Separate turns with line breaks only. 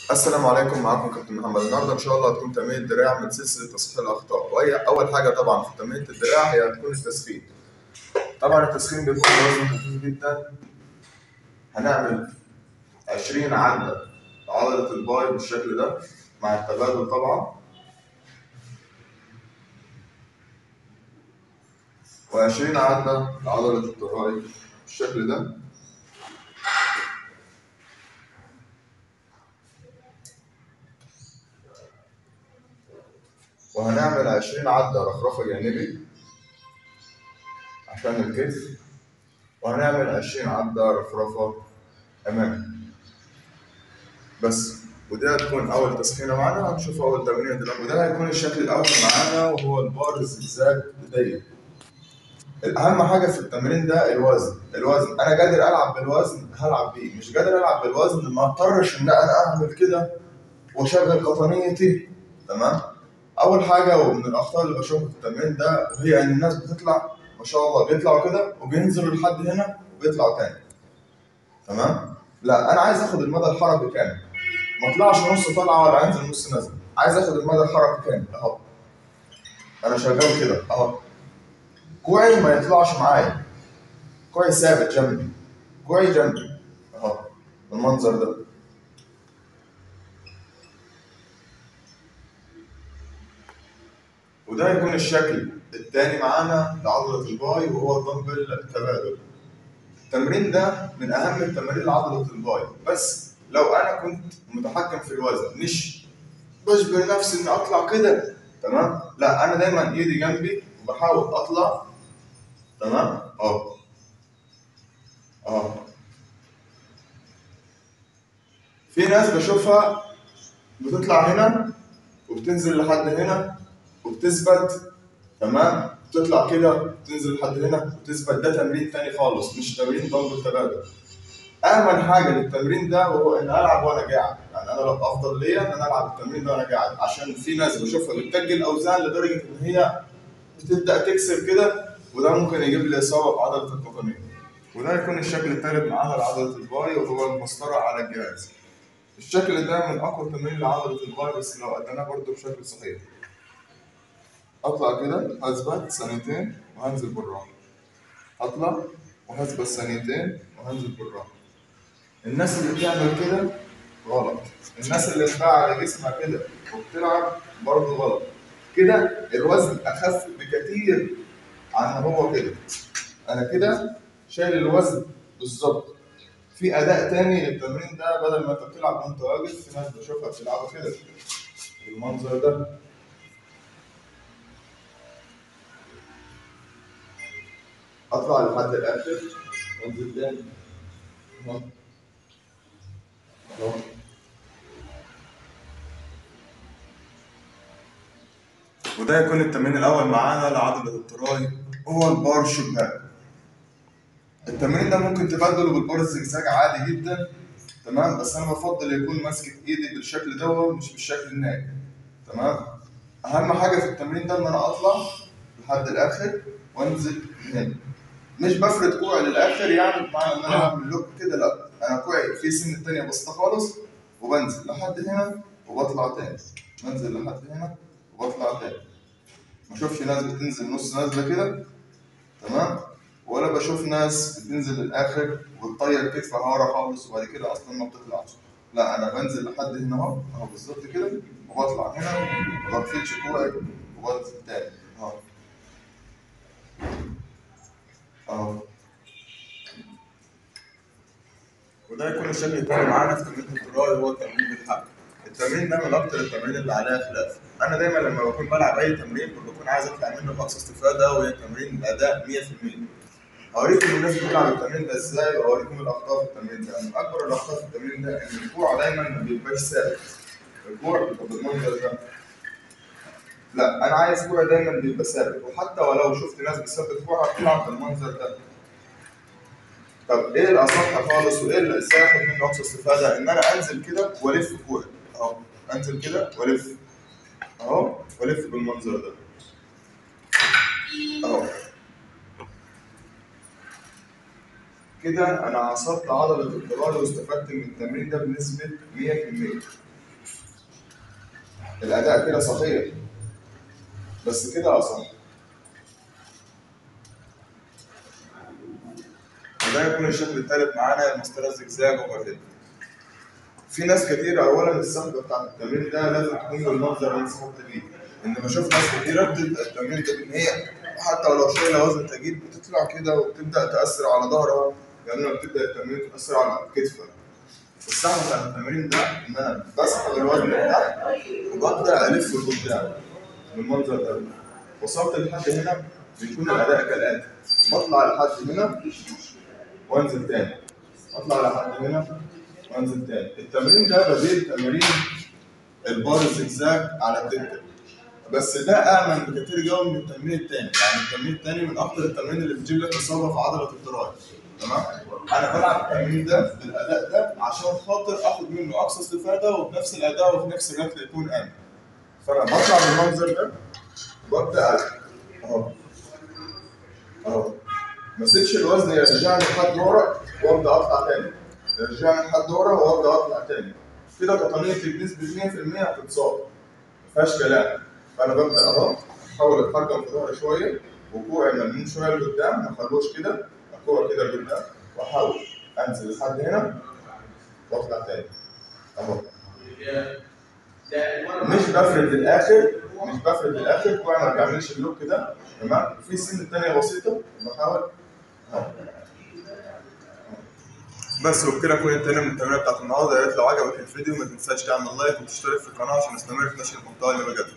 السلام عليكم معاكم كابتن محمد النهارده ان شاء الله هتكون تمرين دراع من سلسله تصحيح الاخطاء وهي اول حاجه طبعا في تمرين الدراع هي هتكون التسخين طبعا التسخين بيكون بوزن خفيف جدا هنعمل 20 عده لعضله الباي بالشكل ده مع التبادل طبعا و20 عده لعضله التراي بالشكل ده وهنعمل 20 عدة رفرفة جانبي عشان الكتف وهنعمل 20 عدة رفرفة أمامي بس ودي هتكون أول تسخينة معانا هنشوف أول تمرين دلوقتي وده هيكون الشكل الأول معانا وهو البار الزجزاج ضيق الأهم حاجة في التمرين ده الوزن الوزن أنا قادر ألعب بالوزن هلعب بيه مش قادر ألعب بالوزن ما أضطرش إن أنا أعمل كده وأشغل قطنيتي تمام اول حاجه ومن الاخطاء اللي بشوفها في التمرين ده وهي ان الناس بتطلع ما شاء الله بيطلعوا كده وبينزلوا لحد هنا وبيطلعوا تاني تمام لا انا عايز اخد المدى الحركي كامل ما اطلعش نص طلعه ولا انزل نص نزل عايز اخد المدى الحركي كامل اهو انا شغال كده اهو كوعي ما يطلعش معايا كوعي ثابت جنبي كوعي جنبي اهو بالمنظر ده وده هيكون الشكل الثاني معانا لعضلة الباي وهو الدمبل التبادل. التمرين ده من أهم التمارين لعضلة الباي بس لو أنا كنت متحكم في الوزن مش بجبر نفسي إني أطلع كده تمام؟ لا أنا دايما إيدي جنبي وبحاول أطلع تمام؟ أهو أهو في ناس بشوفها بتطلع هنا وبتنزل لحد هنا وبتثبت تمام تطلع كده تنزل لحد هنا وتثبت ده تمرين تاني خالص مش تمرين ضرب التبادل اهم حاجه للتمرين ده هو ان العب وانا قاعد يعني انا لو افضل ليا ان انا العب التمرين ده وانا قاعد عشان في ناس بشوفها بتسجل اوزان لدرجه ان هي بتبدا تكسر كده وده ممكن يجيب لي اصابه بعضله القطنيه وده يكون الشكل الثالث معانا لعضله الباي وهو المسطره على الجهاز الشكل ده من اقوى التمارين لعضله الباي بس لو اديناه برضه بشكل صحيح اطلع كده هثبت ثانيتين وهنزل بالراحه اطلع وهثبت ثانيتين وهنزل بالراحه الناس اللي بتعمل كده غلط الناس اللي بتباع على جسمها كده وبتلعب برضه غلط كده الوزن اخف بكتير عن هو كده انا كده شايل الوزن بالظبط في اداء تاني للتمرين ده بدل ما انت بتلعب وانت واقف في ناس بشوفها بتلعبها كده بالمنظر ده اطلع لحد الاخر وانزل تاني اهو اهو وده يكون التمرين الاول معانا لعضله التراي هو البار شباك التمرين ده ممكن تبدله بالبار الزجزاج عادي جدا تمام بس انا بفضل يكون ماسك ايدي بالشكل ده مش بالشكل الناعم تمام اهم حاجه في التمرين ده ان انا اطلع لحد الاخر وانزل هنا مش بفرد كوعي للاخر يعني بمعنى ان انا بعمل لوك كده لا انا كوعي في سن التانية بسيطه خالص وبنزل لحد هنا وبطلع تاني بنزل لحد هنا وبطلع تاني ما اشوفش ناس بتنزل نص نازله كده تمام ولا بشوف ناس بتنزل للاخر وتطير كتفها ورا خالص وبعد كده اصلا ما بتطلعش لا انا بنزل لحد هنا اهو اهو بالظبط كده وبطلع هنا ما بقفلش كوعي وبنزل تاني اهو اهو وده يكون الشكل الثاني معانا في تمرين التراي هو تمرين الحبل التمرين ده من اكتر التمارين اللي عليها خلاف انا دايما لما بكون بلعب اي تمرين بكون عايز اطلع منه باقصى استفاده وهي تمرين الاداء 100% هوريكم الناس بتلعب التمرين ده ازاي واوريكم الاخطاء في التمرين ده من اكبر الاخطاء في التمرين ده ان الكوع دايما ما بيبقاش ثابت الكوع بيبقى بالمنظر ده لا انا عايز كوع دايما بيبقى ثابت وحتى ولو شفت ناس بتثبت كوعها بتلعب بالمنظر ده طب ايه الاصح خالص وايه اللي ازاي اخد منه اقصى استفاده ان انا انزل كده والف كوعي اهو انزل كده والف اهو والف بالمنظر ده اهو كده انا عصرت عضله الظهر واستفدت من التمرين ده بنسبه 100% الاداء كده صحيح بس كده اصح وده يكون الشكل الثالث معانا المسطره زجزاج اوفر هيد في ناس كتير اولا السحبه بتاعت التمرين ده لازم تكون بالمنظر اللي انت سحبت بيه ان بشوف ناس كتيره بتبدا التمرين ده ان هي حتى لو شايله وزن تجيب بتطلع كده وبتبدا تاثر على ظهرها لان لما بتبدا التمرين تاثر على كتفها السحب بتاع التمرين ده ان انا بسحب الوزن لتحت وببدا الف لقدام بالمنظر ده وصلت لحد هنا بيكون الاداء كالاتي بطلع لحد هنا وانزل تاني اطلع لحد هنا وانزل تاني التمرين ده بديل تمارين البار الزجزاج على الدكه بس ده امن بكتير قوي من التمرين التاني يعني التمرين التاني من اكتر التمارين اللي بتجيب لك اصابه في عضله التراي تمام انا بلعب التمرين ده بالاداء ده عشان خاطر اخد منه اقصى استفاده وبنفس الاداء وفي نفس الوقت يكون امن فانا بطلع بالمنظر ده وابدا ألعب. اهو اهو ما اسيبش الوزن يرجعني لحد ورا وابدا اطلع تاني يرجعني لحد ورا وابدا اطلع تاني كده قطنيه بنسبه 100% هتتصاب ما فيهاش كلام فانا ببدا اهو احاول اتحكم في ظهري شويه وكوعي ملموم شويه لقدام ما اخلوش كده الكوع كده لقدام واحاول انزل لحد هنا واطلع تاني اهو مش بفرد الاخر مش بفرد الاخر كوعي ما بيعملش اللوك ده تمام في سن تانية بسيطه بحاول اهو بس وبكده اكون انتهينا من التمرين بتاعت النهارده يا ريت لو عجبك الفيديو ما تنساش تعمل لايك وتشترك في القناه عشان نستمر في نشر المحتوى اللي بجد